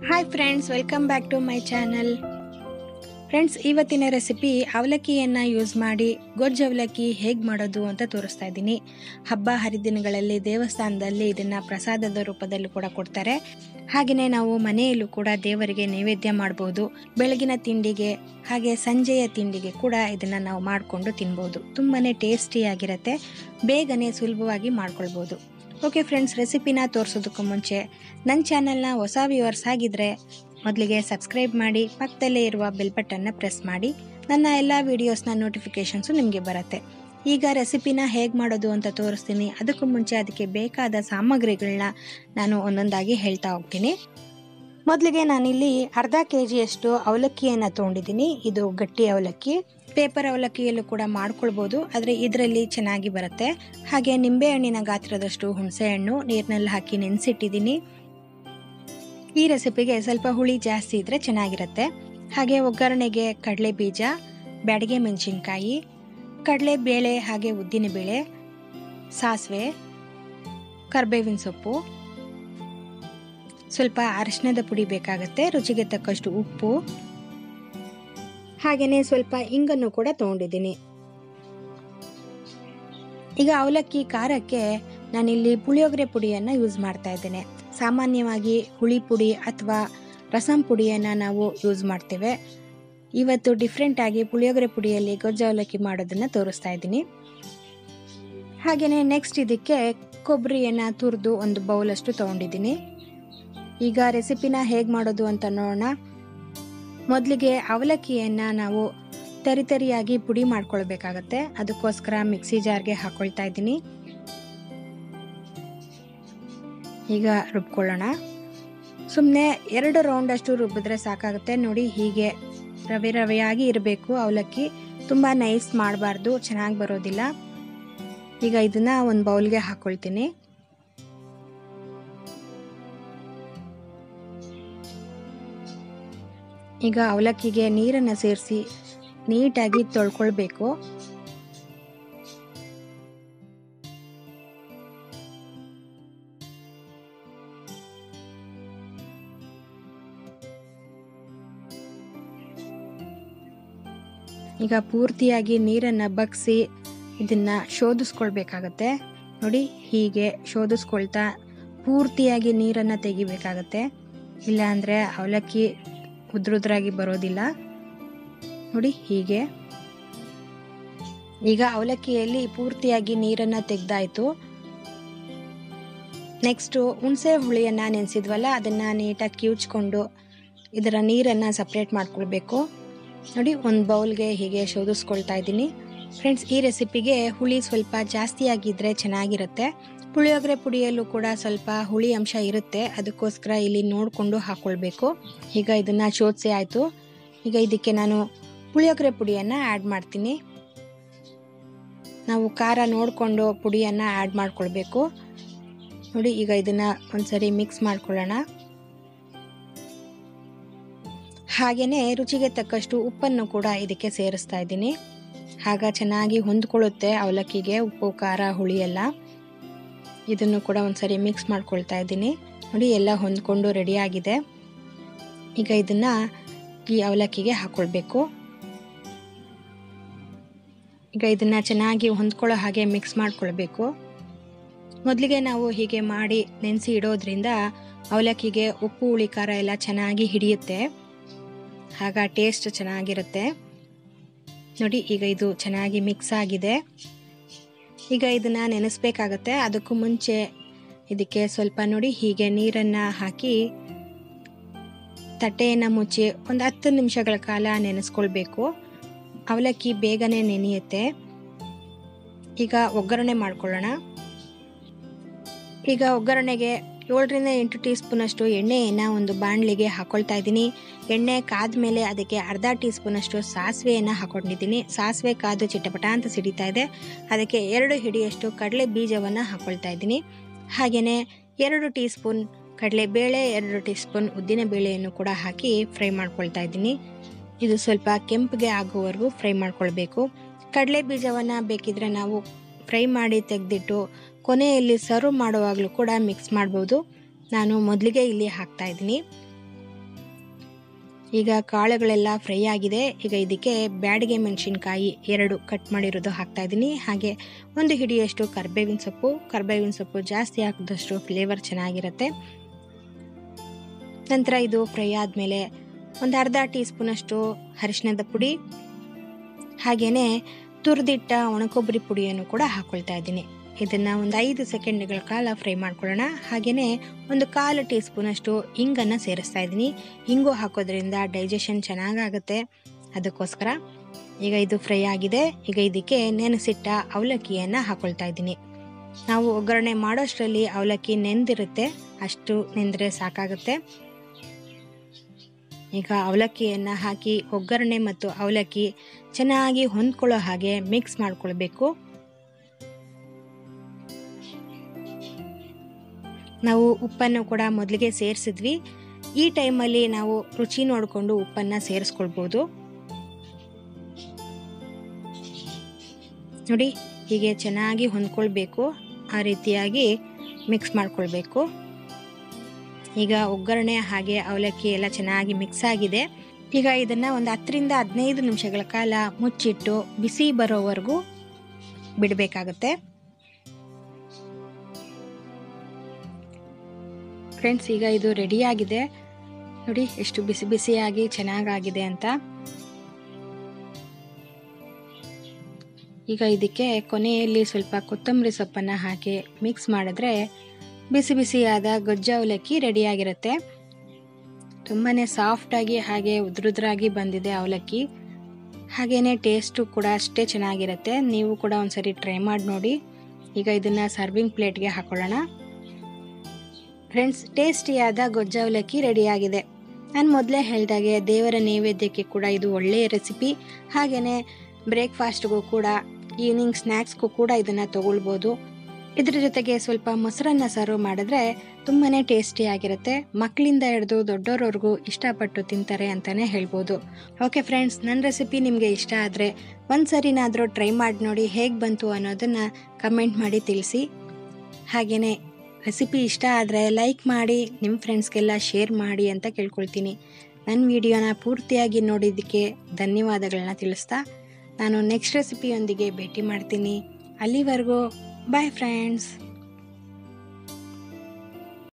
hi friends welcome back to my channel friends ಇವತ್ತಿನ recipe ಅವಲಕ್ಕಿಯನ್ನು use ಮಾಡಿ ಗೊಜ್ಜು ಅವಲಕ್ಕಿ ಹೇಗೆ ಮಾಡೋದು ಅಂತ ತೋರಿಸ್ತಾ ಇದ್ದೀನಿ ಹಬ್ಬ ಹರಿದಿನಗಳಲ್ಲಿ ದೇವಸ್ಥಾನದಲ್ಲಿ ಇದನ್ನು ಪ್ರಸಾದದ ರೂಪದಲ್ಲೂ ಕೂಡ ಕೊಡ್ತಾರೆ ಹಾಗೆಯೇ ನಾವು ಮನೆಯಲ್ಲೂ ಕೂಡ ದೇವರಿಗೆ ನೈವೇದ್ಯ ಮಾಡ್ಬೋದು ಬೆಳಗಿನ ತಿಂಡಿಗೆ ಹಾಗೆ ಸಂಜೆಯ ತಿಂಡಿಗೆ ಕೂಡ ಇದನ್ನು ನಾವು ಮಾಡಿಕೊಂಡು ತಿನ್ಬೋದು ತುಂಬಾ ಟೇಸ್ಟಿಯಾಗಿರುತ್ತೆ ಬೇಗನೆ ಸುಲಭವಾಗಿ ಮಾಡ್ಕೊಳ್ಬೋದು ಓಕೆ ಫ್ರೆಂಡ್ಸ್ ರೆಸಿಪಿನ ತೋರಿಸೋದಕ್ಕೂ ಮುಂಚೆ ನನ್ನ ಚಾನಲ್ನ ಹೊಸ ವ್ಯೂವರ್ಸ್ ಆಗಿದ್ದರೆ ಮೊದಲಿಗೆ ಸಬ್ಸ್ಕ್ರೈಬ್ ಮಾಡಿ ಪಕ್ಕದಲ್ಲೇ ಇರುವ ಬೆಲ್ ಬಟನ್ನ ಪ್ರೆಸ್ ಮಾಡಿ ನನ್ನ ಎಲ್ಲ ವೀಡಿಯೋಸ್ನ ನೋಟಿಫಿಕೇಷನ್ಸು ನಿಮಗೆ ಬರುತ್ತೆ ಈಗ ರೆಸಿಪಿನ ಹೇಗೆ ಮಾಡೋದು ಅಂತ ತೋರಿಸ್ತೀನಿ ಅದಕ್ಕೂ ಮುಂಚೆ ಅದಕ್ಕೆ ಬೇಕಾದ ಸಾಮಗ್ರಿಗಳನ್ನ ನಾನು ಒಂದೊಂದಾಗಿ ಹೇಳ್ತಾ ಹೋಗ್ತೀನಿ ಮೊದಲಿಗೆ ನಾನಿಲ್ಲಿ ಅರ್ಧ ಕೆ ಜಿಯಷ್ಟು ಅವಲಕ್ಕಿಯನ್ನು ತೊಗೊಂಡಿದ್ದೀನಿ ಇದು ಗಟ್ಟಿ ಅವಲಕ್ಕಿ ಪೇಪರ್ ಅವಲಕ್ಕಿಯಲ್ಲೂ ಕೂಡ ಮಾಡ್ಕೊಳ್ಬೋದು ಆದರೆ ಇದರಲ್ಲಿ ಚೆನ್ನಾಗಿ ಬರುತ್ತೆ ಹಾಗೆ ನಿಂಬೆಹಣ್ಣಿನ ಗಾತ್ರದಷ್ಟು ಹುಣಸೆಹಣ್ಣು ನೀರಿನಲ್ಲಿ ಹಾಕಿ ನೆನೆಸಿಟ್ಟಿದ್ದೀನಿ ಈ ರೆಸಿಪಿಗೆ ಸ್ವಲ್ಪ ಹುಳಿ ಜಾಸ್ತಿ ಇದ್ದರೆ ಚೆನ್ನಾಗಿರುತ್ತೆ ಹಾಗೆ ಒಗ್ಗರಣೆಗೆ ಕಡಲೆ ಬೀಜ ಬ್ಯಾಡಗೆ ಮೆಣಸಿನ್ಕಾಯಿ ಕಡಲೆ ಬೇಳೆ ಹಾಗೆ ಉದ್ದಿನ ಬೇಳೆ ಸಾಸಿವೆ ಕರ್ಬೇವಿನ ಸೊಪ್ಪು ಸ್ವಲ್ಪ ಅರಿಶಿಣದ ಪುಡಿ ಬೇಕಾಗುತ್ತೆ ರುಚಿಗೆ ತಕ್ಕಷ್ಟು ಉಪ್ಪು ಹಾಗೆಯೇ ಸ್ವಲ್ಪ ಇಂಗನ್ನು ಕೂಡ ತೊಗೊಂಡಿದ್ದೀನಿ ಈಗ ಅವಲಕ್ಕಿ ಖಾರಕ್ಕೆ ನಾನಿಲ್ಲಿ ಪುಳಿಯೋಗರೆ ಪುಡಿಯನ್ನು ಯೂಸ್ ಮಾಡ್ತಾ ಇದ್ದೇನೆ ಸಾಮಾನ್ಯವಾಗಿ ಹುಳಿ ಪುಡಿ ಅಥವಾ ರಸಂ ಪುಡಿಯನ್ನು ನಾವು ಯೂಸ್ ಮಾಡ್ತೇವೆ ಇವತ್ತು ಡಿಫ್ರೆಂಟಾಗಿ ಪುಳಿಯೋಗರೆ ಪುಡಿಯಲ್ಲಿ ಗೊಜ್ಜು ಅವಲಕ್ಕಿ ಮಾಡೋದನ್ನು ತೋರಿಸ್ತಾ ಇದ್ದೀನಿ ಹಾಗೆಯೇ ನೆಕ್ಸ್ಟ್ ಇದಕ್ಕೆ ಕೊಬ್ಬರಿಯನ್ನು ತುರಿದು ಒಂದು ಬೌಲಷ್ಟು ತೊಗೊಂಡಿದ್ದೀನಿ ಈಗ ರೆಸಿಪಿನ ಹೇಗೆ ಮಾಡೋದು ಅಂತ ನೋಡೋಣ ಮೊದಲಿಗೆ ಅವಲಕ್ಕಿಯನ್ನು ನಾವು ತರಿತರಿಯಾಗಿ ಪುಡಿ ಮಾಡ್ಕೊಳ್ಬೇಕಾಗತ್ತೆ ಅದಕ್ಕೋಸ್ಕರ ಮಿಕ್ಸಿ ಜಾರ್ಗೆ ಹಾಕೊಳ್ತಾ ಇದ್ದೀನಿ ಈಗ ರುಬ್ಕೊಳ್ಳೋಣ ಸುಮ್ಮನೆ ಎರಡು ರೌಂಡಷ್ಟು ರುಬ್ಬಿದ್ರೆ ಸಾಕಾಗುತ್ತೆ ನೋಡಿ ಹೀಗೆ ರವೆ ರವೆಯಾಗಿ ಇರಬೇಕು ಅವಲಕ್ಕಿ ತುಂಬ ನೈಸ್ ಮಾಡಬಾರ್ದು ಚೆನ್ನಾಗಿ ಬರೋದಿಲ್ಲ ಈಗ ಇದನ್ನ ಒಂದು ಬೌಲ್ಗೆ ಹಾಕೊಳ್ತೀನಿ ಈಗ ಅವಲಕ್ಕಿಗೆ ನೀರನ್ನು ಸೇರಿಸಿ ನೀಟಾಗಿ ತೊಳ್ಕೊಳ್ಬೇಕು ಈಗ ಪೂರ್ತಿಯಾಗಿ ನೀರನ್ನು ಬಗ್ಸಿ ಇದನ್ನ ಶೋಧಿಸ್ಕೊಳ್ಬೇಕಾಗತ್ತೆ ನೋಡಿ ಹೀಗೆ ಶೋಧಿಸ್ಕೊಳ್ತಾ ಪೂರ್ತಿಯಾಗಿ ನೀರನ್ನು ತೆಗಿಬೇಕಾಗತ್ತೆ ಇಲ್ಲಾಂದರೆ ಅವಲಕ್ಕಿ ಉದ್ರುದ್ರಾಗಿ ಬರೋದಿಲ್ಲ ನೋಡಿ ಹೀಗೆ ಈಗ ಅವಲಕ್ಕಿಯಲ್ಲಿ ಪೂರ್ತಿಯಾಗಿ ನೀರನ್ನು ತೆಗೆದಾಯ್ತು ನೆಕ್ಸ್ಟು ಹುಣಸೆ ಹುಳಿಯನ್ನು ನೆನೆಸಿದ್ವಲ್ಲ ಅದನ್ನು ನೀಟಾಗಿ ಕಿವುಚ್ಕೊಂಡು ಇದರ ನೀರನ್ನು ಸಪ್ರೇಟ್ ಮಾಡ್ಕೊಳ್ಬೇಕು ನೋಡಿ ಒಂದು ಬೌಲ್ಗೆ ಹೀಗೆ ಶೋಧಿಸ್ಕೊಳ್ತಾ ಇದ್ದೀನಿ ಫ್ರೆಂಡ್ಸ್ ಈ ರೆಸಿಪಿಗೆ ಹುಳಿ ಸ್ವಲ್ಪ ಜಾಸ್ತಿ ಆಗಿದ್ದರೆ ಚೆನ್ನಾಗಿರುತ್ತೆ ಪುಳಿಯೋಗರೆ ಪುಡಿಯಲ್ಲೂ ಕೂಡ ಸ್ವಲ್ಪ ಹುಳಿ ಅಂಶ ಇರುತ್ತೆ ಅದಕ್ಕೋಸ್ಕರ ಇಲ್ಲಿ ನೋಡಿಕೊಂಡು ಹಾಕ್ಕೊಳ್ಬೇಕು ಈಗ ಇದನ್ನು ಶೋಧಿಸಿ ಆಯಿತು ಈಗ ಇದಕ್ಕೆ ನಾನು ಪುಳಿಯೋಗರೆ ಪುಡಿಯನ್ನು ಆ್ಯಡ್ ಮಾಡ್ತೀನಿ ನಾವು ಖಾರ ನೋಡಿಕೊಂಡು ಪುಡಿಯನ್ನು ಆ್ಯಡ್ ಮಾಡ್ಕೊಳ್ಬೇಕು ನೋಡಿ ಈಗ ಇದನ್ನು ಒಂದ್ಸರಿ ಮಿಕ್ಸ್ ಮಾಡ್ಕೊಳ್ಳೋಣ ಹಾಗೆಯೇ ರುಚಿಗೆ ತಕ್ಕಷ್ಟು ಉಪ್ಪನ್ನು ಕೂಡ ಇದಕ್ಕೆ ಸೇರಿಸ್ತಾ ಇದ್ದೀನಿ ಆಗ ಚೆನ್ನಾಗಿ ಹೊಂದ್ಕೊಳ್ಳುತ್ತೆ ಅವಲಕ್ಕಿಗೆ ಉಪ್ಪು ಖಾರ ಹುಳಿ ಎಲ್ಲ ಇದನ್ನು ಕೂಡ ಒಂದ್ಸರಿ ಮಿಕ್ಸ್ ಮಾಡ್ಕೊಳ್ತಾ ಇದ್ದೀನಿ ನೋಡಿ ಎಲ್ಲ ಹೊಂದ್ಕೊಂಡು ರೆಡಿಯಾಗಿದೆ ಈಗ ಇದನ್ನು ಈ ಅವಲಕ್ಕಿಗೆ ಹಾಕ್ಕೊಳ್ಬೇಕು ಈಗ ಇದನ್ನು ಚೆನ್ನಾಗಿ ಹೊಂದ್ಕೊಳ್ಳೋ ಹಾಗೆ ಮಿಕ್ಸ್ ಮಾಡ್ಕೊಳ್ಬೇಕು ಮೊದಲಿಗೆ ನಾವು ಹೀಗೆ ಮಾಡಿ ನೆನೆಸಿ ಇಡೋದ್ರಿಂದ ಅವಲಕ್ಕಿಗೆ ಉಪ್ಪು ಹುಳಿ ಖಾರ ಎಲ್ಲ ಚೆನ್ನಾಗಿ ಹಿಡಿಯುತ್ತೆ ಆಗ ಟೇಸ್ಟ್ ಚೆನ್ನಾಗಿರುತ್ತೆ ನೋಡಿ ಈಗ ಇದು ಚೆನ್ನಾಗಿ ಮಿಕ್ಸ್ ಆಗಿದೆ ಈಗ ಇದನ್ನು ನೆನೆಸ್ಬೇಕಾಗತ್ತೆ ಅದಕ್ಕೂ ಮುಂಚೆ ಇದಕ್ಕೆ ಸ್ವಲ್ಪ ನೋಡಿ ಹೀಗೆ ನೀರನ್ನು ಹಾಕಿ ತಟ್ಟೆಯನ್ನು ಮುಚ್ಚಿ ಒಂದು ಹತ್ತು ನಿಮಿಷಗಳ ಕಾಲ ನೆನೆಸ್ಕೊಳ್ಬೇಕು ಅವಲಕ್ಕಿ ಬೇಗನೆ ನೆನೆಯುತ್ತೆ ಈಗ ಒಗ್ಗರಣೆ ಮಾಡ್ಕೊಳ್ಳೋಣ ಈಗ ಒಗ್ಗರಣೆಗೆ ಏಳರಿಂದ ಎಂಟು ಟೀ ಸ್ಪೂನಷ್ಟು ಎಣ್ಣೆಯನ್ನು ಒಂದು ಬಾಣಲಿಗೆ ಹಾಕೊಳ್ತಾ ಇದ್ದೀನಿ ಎಣ್ಣೆ ಕಾದ ಮೇಲೆ ಅದಕ್ಕೆ ಅರ್ಧ ಟೀ ಸ್ಪೂನಷ್ಟು ಸಾಸಿವೆಯನ್ನು ಹಾಕೊಂಡಿದ್ದೀನಿ ಸಾಸಿವೆ ಕಾದು ಚಿಟಪಟ ಅಂತ ಸಿಡಿತಾ ಇದೆ ಅದಕ್ಕೆ ಎರಡು ಹಿಡಿಯಷ್ಟು ಕಡಲೆ ಬೀಜವನ್ನು ಹಾಕೊಳ್ತಾ ಇದ್ದೀನಿ ಹಾಗೆಯೇ ಎರಡು ಟೀ ಸ್ಪೂನ್ ಕಡಲೆಬೇಳೆ ಎರಡು ಟೀ ಸ್ಪೂನ್ ಉದ್ದಿನ ಬೇಳೆಯನ್ನು ಕೂಡ ಹಾಕಿ ಫ್ರೈ ಮಾಡ್ಕೊಳ್ತಾ ಇದ್ದೀನಿ ಇದು ಸ್ವಲ್ಪ ಕೆಂಪಗೆ ಆಗುವವರೆಗೂ ಫ್ರೈ ಮಾಡ್ಕೊಳ್ಬೇಕು ಕಡಲೆ ಬೀಜವನ್ನು ಬೇಕಿದ್ರೆ ನಾವು ಫ್ರೈ ಮಾಡಿ ತೆಗೆದಿಟ್ಟು ಕೊನೆಯಲ್ಲಿ ಸರ್ವ್ ಮಾಡುವಾಗಲೂ ಕೂಡ ಮಿಕ್ಸ್ ಮಾಡ್ಬೋದು ನಾನು ಮೊದಲಿಗೆ ಇಲ್ಲಿ ಹಾಕ್ತಾ ಇದ್ದೀನಿ ಈಗ ಕಾಳುಗಳೆಲ್ಲ ಫ್ರೈ ಆಗಿದೆ ಈಗ ಇದಕ್ಕೆ ಬ್ಯಾಡಿಗೆ ಮೆಣಸಿನ್ಕಾಯಿ ಎರಡು ಕಟ್ ಮಾಡಿರೋದು ಹಾಕ್ತಾ ಇದ್ದೀನಿ ಹಾಗೆ ಒಂದು ಹಿಡಿಯಷ್ಟು ಕರ್ಬೇವಿನ ಸೊಪ್ಪು ಕರ್ಬೇವಿನ ಸೊಪ್ಪು ಜಾಸ್ತಿ ಹಾಕಿದಷ್ಟು ಫ್ಲೇವರ್ ಚೆನ್ನಾಗಿರುತ್ತೆ ನಂತರ ಇದು ಫ್ರೈ ಆದಮೇಲೆ ಒಂದು ಅರ್ಧ ಟೀ ಸ್ಪೂನಷ್ಟು ಅರಿಶಿಣದ ಪುಡಿ ಹಾಗೆಯೇ ತುರಿದಿಟ್ಟ ಒಣಕೊಬ್ಬರಿ ಪುಡಿಯನ್ನು ಕೂಡ ಹಾಕ್ಕೊಳ್ತಾ ಇದ್ದೀನಿ ಇದನ್ನು ಒಂದು ಐದು ಸೆಕೆಂಡ್ಗಳ ಕಾಲ ಫ್ರೈ ಮಾಡ್ಕೊಳ್ಳೋಣ ಹಾಗೆಯೇ ಒಂದು ಕಾಲು ಟೀ ಸ್ಪೂನಷ್ಟು ಹಿಂಗನ್ನು ಸೇರಿಸ್ತಾ ಇದ್ದೀನಿ ಹಿಂಗು ಹಾಕೋದ್ರಿಂದ ಡೈಜೆಷನ್ ಚೆನ್ನಾಗಾಗುತ್ತೆ ಅದಕ್ಕೋಸ್ಕರ ಈಗ ಇದು ಫ್ರೈ ಆಗಿದೆ ಈಗ ಇದಕ್ಕೆ ನೆನೆಸಿಟ್ಟ ಅವಲಕ್ಕಿಯನ್ನು ಹಾಕೊಳ್ತಾ ಇದ್ದೀನಿ ನಾವು ಒಗ್ಗರಣೆ ಮಾಡೋಷ್ಟರಲ್ಲಿ ಅವಲಕ್ಕಿ ನೆಂದಿರುತ್ತೆ ಅಷ್ಟು ನೆಂದರೆ ಸಾಕಾಗುತ್ತೆ ಈಗ ಅವಲಕ್ಕಿಯನ್ನು ಹಾಕಿ ಒಗ್ಗರಣೆ ಮತ್ತು ಅವಲಕ್ಕಿ ಚೆನ್ನಾಗಿ ಹೊಂದ್ಕೊಳ್ಳೋ ಹಾಗೆ ಮಿಕ್ಸ್ ಮಾಡ್ಕೊಳ್ಬೇಕು ನಾವು ಉಪ್ಪನ್ನು ಕೂಡ ಮೊದಲಿಗೆ ಸೇರಿಸಿದ್ವಿ ಈ ಟೈಮಲ್ಲಿ ನಾವು ರುಚಿ ನೋಡಿಕೊಂಡು ಉಪ್ಪನ್ನು ಸೇರಿಸ್ಕೊಳ್ಬೋದು ನೋಡಿ ಹೀಗೆ ಚೆನ್ನಾಗಿ ಹೊಂದ್ಕೊಳ್ಬೇಕು ಆ ರೀತಿಯಾಗಿ ಮಿಕ್ಸ್ ಮಾಡ್ಕೊಳ್ಬೇಕು ಈಗ ಒಗ್ಗರಣೆ ಹಾಗೆ ಅವಲಕ್ಕಿ ಎಲ್ಲ ಚೆನ್ನಾಗಿ ಮಿಕ್ಸ್ ಆಗಿದೆ ಈಗ ಇದನ್ನು ಒಂದು ಹತ್ತರಿಂದ ಹದಿನೈದು ನಿಮಿಷಗಳ ಕಾಲ ಮುಚ್ಚಿಟ್ಟು ಬಿಸಿ ಬರೋವರೆಗೂ ಬಿಡಬೇಕಾಗುತ್ತೆ ಫ್ರೆಂಡ್ಸ್ ಈಗ ಇದು ರೆಡಿಯಾಗಿದೆ ನೋಡಿ ಎಷ್ಟು ಬಿಸಿ ಬಿಸಿಯಾಗಿ ಚೆನ್ನಾಗಾಗಿದೆ ಅಂತ ಈಗ ಇದಕ್ಕೆ ಕೊನೆಯಲ್ಲಿ ಸ್ವಲ್ಪ ಕೊತ್ತಂಬರಿ ಸೊಪ್ಪನ್ನು ಹಾಕಿ ಮಿಕ್ಸ್ ಮಾಡಿದ್ರೆ ಬಿಸಿ ಬಿಸಿಯಾದ ಗೊಜ್ಜ ಅವಲಕ್ಕಿ ರೆಡಿಯಾಗಿರುತ್ತೆ ತುಂಬಾ ಸಾಫ್ಟಾಗಿ ಹಾಗೆ ಉದ್ರುದ್ರಾಗಿ ಬಂದಿದೆ ಅವಲಕ್ಕಿ ಹಾಗೆಯೇ ಟೇಸ್ಟು ಕೂಡ ಅಷ್ಟೇ ಚೆನ್ನಾಗಿರುತ್ತೆ ನೀವು ಕೂಡ ಒಂದ್ಸರಿ ಟ್ರೈ ಮಾಡಿ ನೋಡಿ ಈಗ ಇದನ್ನು ಸರ್ವಿಂಗ್ ಪ್ಲೇಟ್ಗೆ ಹಾಕೊಳ್ಳೋಣ ಫ್ರೆಂಡ್ಸ್ ಟೇಸ್ಟಿಯಾದ ಗೊಜ್ಜ ಅವಲಕ್ಕಿ ರೆಡಿಯಾಗಿದೆ ನಾನು ಮೊದಲೇ ಹೇಳಿದಾಗೆ ದೇವರ ನೈವೇದ್ಯಕ್ಕೆ ಕೂಡ ಇದು ಒಳ್ಳೆಯ ರೆಸಿಪಿ ಹಾಗೆಯೇ ಬ್ರೇಕ್ಫಾಸ್ಟ್ಗೂ ಕೂಡ ಈವ್ನಿಂಗ್ ಸ್ನ್ಯಾಕ್ಸ್ಗೂ ಕೂಡ ಇದನ್ನು ತಗೊಳ್ಬೋದು ಇದ್ರ ಜೊತೆಗೆ ಸ್ವಲ್ಪ ಮೊಸರನ್ನ ಸರ್ವ್ ಮಾಡಿದ್ರೆ ತುಂಬಾ ಟೇಸ್ಟಿಯಾಗಿರುತ್ತೆ ಮಕ್ಕಳಿಂದ ಹಿಡಿದು ದೊಡ್ಡೋರವ್ರಿಗೂ ಇಷ್ಟಪಟ್ಟು ತಿಂತಾರೆ ಅಂತಲೇ ಹೇಳ್ಬೋದು ಓಕೆ ಫ್ರೆಂಡ್ಸ್ ನನ್ನ ರೆಸಿಪಿ ನಿಮಗೆ ಇಷ್ಟ ಆದರೆ ಒಂದು ಸರಿನಾದರೂ ಟ್ರೈ ಮಾಡಿ ನೋಡಿ ಹೇಗೆ ಬಂತು ಅನ್ನೋದನ್ನು ಕಮೆಂಟ್ ಮಾಡಿ ತಿಳಿಸಿ ಹಾಗೆಯೇ ರೆಸಿಪಿ ಇಷ್ಟ ಆದರೆ ಲೈಕ್ ಮಾಡಿ ನಿಮ್ಮ ಫ್ರೆಂಡ್ಸ್ಗೆಲ್ಲ ಶೇರ್ ಮಾಡಿ ಅಂತ ಕೇಳ್ಕೊಳ್ತೀನಿ ನನ್ನ ವಿಡಿಯೋನ ಪೂರ್ತಿಯಾಗಿ ನೋಡಿದ್ದಕ್ಕೆ ಧನ್ಯವಾದಗಳನ್ನ ತಿಳಿಸ್ತಾ ನಾನು ನೆಕ್ಸ್ಟ್ ರೆಸಿಪಿಯೊಂದಿಗೆ ಭೇಟಿ ಮಾಡ್ತೀನಿ ಅಲ್ಲಿವರೆಗೂ ಬಾಯ್ ಫ್ರೆಂಡ್ಸ್